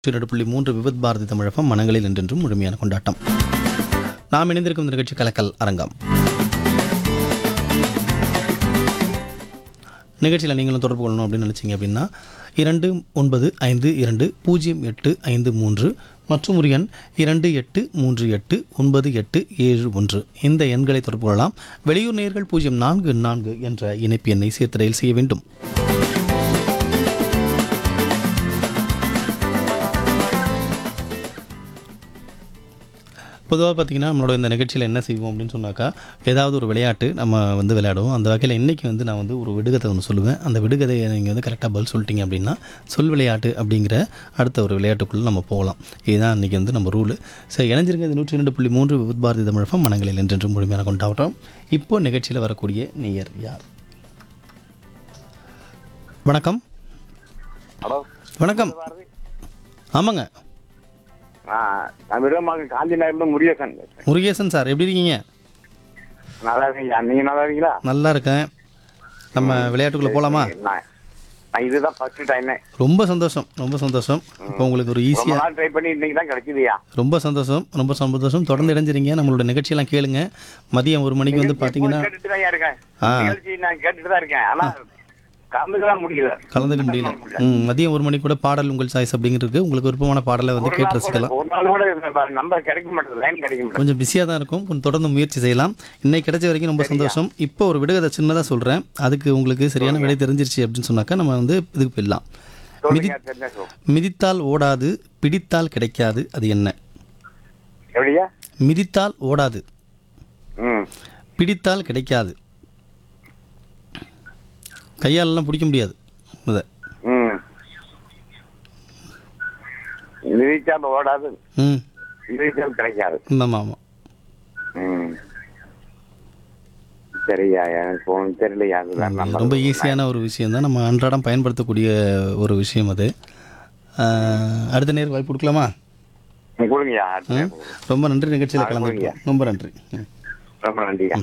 இரண்டு புள்ளி மூன்று விபத் பாரதி தமிழகம் மனங்களில் என்றென்றும் முழுமையான கொண்டாட்டம் நாம் இணைந்திருக்கும் இந்த நிகழ்ச்சி கலக்கல் அரங்கம் நிகழ்ச்சியில் நீங்களும் தொடர்பு கொள்ளணும் அப்படின்னு நினச்சிங்க அப்படின்னா இரண்டு ஒன்பது ஐந்து இரண்டு பூஜ்ஜியம் எட்டு ஐந்து மூன்று மற்றும் ஒரு எண் இரண்டு எட்டு மூன்று எட்டு ஒன்பது எட்டு ஏழு ஒன்று இந்த எண்களை தொடர்பு கொள்ளலாம் வெளியூர் நேயர்கள் பூஜ்ஜியம் நான்கு நான்கு என்ற இணைப்பு எண்ணை சேர்த்தடையில் செய்ய வேண்டும் பொதுவாக பார்த்தீங்கன்னா நம்மளோட இந்த நிகழ்ச்சியில் என்ன செய்வோம் அப்படின்னு சொன்னாக்கா ஏதாவது ஒரு விளையாட்டு நம்ம வந்து விளையாடுவோம் அந்த வகையில் இன்றைக்கி வந்து நான் வந்து ஒரு விடுகதை ஒன்று சொல்லுவேன் அந்த விடுகதையை நீங்கள் வந்து கரெக்டாக பதில் சொல்லிட்டீங்க அப்படின்னா சொல் விளையாட்டு அப்படிங்கிற அடுத்த ஒரு விளையாட்டுக்குள்ளே நம்ம போகலாம் இதுதான் இன்றைக்கி வந்து நம்ம ரூலு சரி இணைஞ்சிருங்க இது நூற்றி ரெண்டு புள்ளி மூன்று விபத் பாரதி தமிழகம் மனங்களில் என்றென்றும் முழுமையான கொண்டாடுறோம் இப்போ நிகழ்ச்சியில் வரக்கூடிய நேயர் யார் வணக்கம் ஹலோ வணக்கம் ஆமாங்க ஆ நான் விரும்பமாக காந்தி நகர்ல முருகேசன் பேசுறேன். முருகேசன் சார் எப்படி இருக்கீங்க நல்லா இருக்கீங்களா நீங்க நல்லா இருக்கீங்களா நல்லா இருக்கேன் நம்ம விளையாட்டுக்குள்ளே போகலாமா நான் நான் இதுதான் ஃபர்ஸ்ட் டைம் ரொம்ப சந்தோஷம் ரொம்ப சந்தோஷம் இப்போ உங்களுக்கு ஒரு ரொம்ப ஈஸியாக நாள் ட்ரை பண்ணி இன்னைக்கு தான் கிடைக்குதுயா ரொம்ப சந்தோஷம் ரொம்ப சந்தோஷம் தொடர்ந்து இணைஞ்சிருங்க நம்மளோட நிகழ்ச்சியெல்லாம் கேளுங்க மதியம் ஒரு மணிக்கு வந்து பார்த்தீங்கன்னா கேட்டுட்டு தான் இருக்கேன் ஆ. நிகழ்ச்சி நான் கேட்டுட்டு தான் இருக்கேன் ஆனா கலந்துக்கலாம் முடியல கலந்துக்க முடியல ம் மதியம் ஒரு மணிக்கு கூட பாடல் உங்கள் சாய்ஸ் அப்படிங்கிறது உங்களுக்கு விருப்பமான பாடலை வந்து ஒரு கேட்டு நாள் கூட- ரசிக்கலாம் ஒரு நாள் கூட நம்பர் கிடைக்க மாட்டேங்குது லைன் கிடைக்க மாட்டேங்குது கொஞ்சம் பிஸியாக தான் இருக்கும் கொஞ்சம் தொடர்ந்து முயற்சி செய்யலாம் இன்னைக்கு கிடைச்ச வரைக்கும் ரொம்ப சந்தோஷம் இப்போ ஒரு விடுகதை சின்னதாக சொல்கிறேன் அதுக்கு உங்களுக்கு சரியான விடை தெரிஞ்சிருச்சு அப்படின்னு சொன்னாக்கா நம்ம வந்து இதுக்கு போயிடலாம் சொல்லுங்க தெரிஞ்சா சொல்லு. மிதித்தால் ஓடாது பிடித்தால் கிடைக்காது அது என்ன எப்படியா மிதித்தால் ஓடாது ம் பிடித்தால் கிடைக்காது கையாலெல்லாம் பிடிக்க முடியாது இதை ம் நிதிச்சால் ஓடாது ம் நிதிச்சால் கிடைக்காது ஆமாம் ஆமாம் ம் சரியா எனக்கு ஒன்றும் தெரியலையா அதுதான் நம்ம ரொம்ப ஈஸியான ஒரு விஷயம் தான் நம்ம அன்றாடம் பயன்படுத்தக்கூடிய ஒரு விஷயம் அது ஆஹ், அடுத்த நேரம் வாய்ப்பு கொடுக்கலாமா கொடுங்கய்யா ரொம்ப நன்றி நிகழ்ச்சியில் கலந்துருக்கோம் ரொம்ப நன்றி ம். ரொம்ப நன்றியா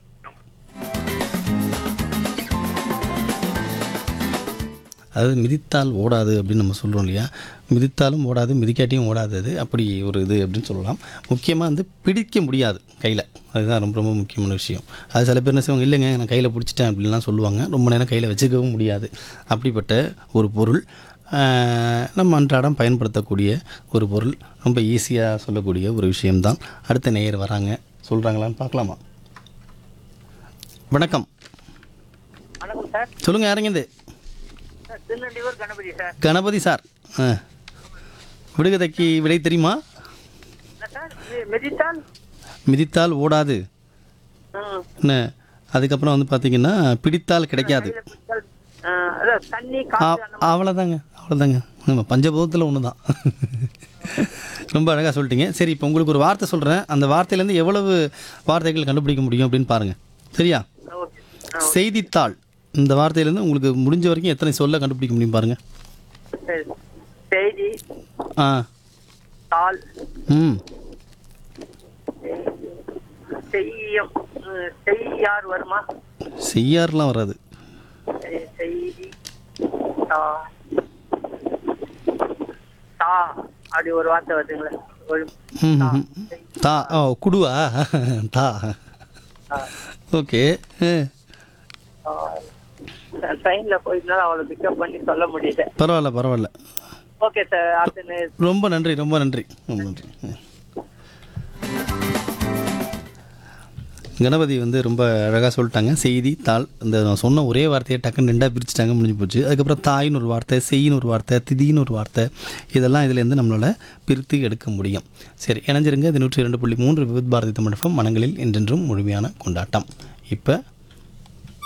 அதாவது மிதித்தால் ஓடாது அப்படின்னு நம்ம சொல்கிறோம் இல்லையா மிதித்தாலும் ஓடாது மிதிக்காட்டியும் ஓடாது அது அப்படி ஒரு இது அப்படின்னு சொல்லலாம் முக்கியமாக வந்து பிடிக்க முடியாது கையில் அதுதான் ரொம்ப ரொம்ப முக்கியமான விஷயம் அது சில பேர் என்ன செய்வாங்க இல்லைங்க நான் கையில் பிடிச்சிட்டேன் அப்படின்லாம் சொல்லுவாங்க ரொம்ப நேரம் கையில் வச்சுக்கவும் முடியாது அப்படிப்பட்ட ஒரு பொருள் ஆஹ், நம்ம அன்றாடம் பயன்படுத்தக்கூடிய ஒரு பொருள் ரொம்ப ஈஸியாக சொல்லக்கூடிய ஒரு விஷயம்தான் அடுத்த நேயர் வராங்க சொல்கிறாங்களான்னு பார்க்கலாமா வணக்கம் வணக்கம் சார் சொல்லுங்கள் யாருங்க sir Thirunelvelur Ganapathi sir Ganapathi sir ஆ விடுகதைக்கு விடை தெரியுமா என்ன சார் மி- மிதித்தால் மிதித்தால் ஓடாது ம், என்ன அதுக்கப்புறம் வந்து பார்த்தீங்கன்னா பிடித்தால் கிடைக்காது கையில பிடித்தால், ஆ, அதான் தண்ணி ஆ- காற்று அந்த அவ்வளோதாங்க அவ்வளோதாங்க நம்ம பஞ்சபூதத்தில் ஒன்று தான் ரொம்ப அழகாக சொல்லிட்டீங்க சரி இப்போ உங்களுக்கு ஒரு வார்த்தை சொல்கிறேன் அந்த வார்த்தையிலேருந்து எவ்வளவு வார்த்தைகள் கண்டுபிடிக்க முடியும் அப்படின்னு பாருங்கள் சரியா மாதிரி. ஓகே ஆ, செய்தித்தாள் இந்த வார்த்தையிலேருந்து உங்களுக்கு முடிஞ்ச வரைக்கும் எத்தனை சொல்ல கண்டுபிடிக்க முடியும் பாருங்கள் சரி. செய்தி ஆ தாள் ம் செய்யம் ம், செய்யார் வருமா செய்யார்லாம் வராது செய்- செய்தி தா தா அப்படி ஒரு வார்த்தை வருதுங்களே ஒரு ம், ம், ம். தா ஓ குடுவா தா ஓகே ட்ரெயின்ல போயிருந்தாலும் அவளை பிக்கப் பண்ணி சொல்ல முடியல பரவாயில்ல பரவாயில்ல ஓகே சார் அடுத்த நே- ரொம்ப நன்றி ரொம்ப நன்றி ரொம்ப நன்றி ம். கணபதி வந்து ரொம்ப அழகாக சொல்லிட்டாங்க செய்தி தாள் இந்த நான் சொன்ன ஒரே வார்த்தையை டக்குன்னு ரெண்டாக பிரிச்சுட்டாங்க முடிஞ்சு போச்சு அதுக்கப்புறம் தாயின்னு ஒரு வார்த்தை செய்யின்னு ஒரு வார்த்தை திதின்னு ஒரு வார்த்தை இதெல்லாம் இதுலேருந்து நம்மளால் பிரித்து எடுக்க முடியும் சரி இணைஞ்சிருங்க இது நூற்றி இரண்டு புள்ளி மூன்று விபத் பாரதி தமிழகம் மனங்களில் என்றென்றும் முழுமையான கொண்டாட்டம் இப்போ